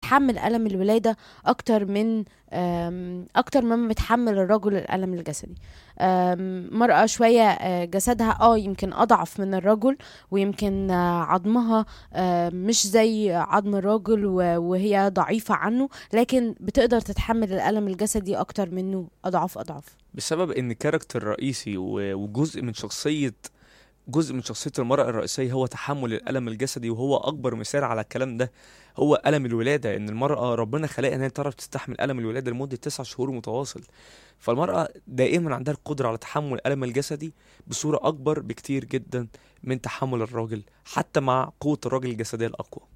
بتتحمل ألم الولادة أكتر من آم، أكتر مما بتحمل الرجل الألم الجسدي آم، مرأة شوية آه، جسدها اه يمكن أضعف من الرجل ويمكن آه، عظمها آه، مش زي عظم الراجل و- وهي ضعيفة عنه لكن بتقدر تتحمل الألم الجسدي أكتر منه أضعاف أضعاف بسبب ان كاركتر رئيسي و- وجزء من شخصية جزء من شخصية المرأة الرئيسية هو تحمل الألم الجسدي وهو أكبر مثال على الكلام ده هو ألم الولادة إن المرأة ربنا خلقها إن هي تعرف تستحمل ألم الولادة لمدة تسع شهور متواصل فالمرأة دائما عندها القدرة على تحمل الألم الجسدي بصورة أكبر بكتير جدا من تحمل الراجل حتى مع قوة الراجل الجسدية الأقوى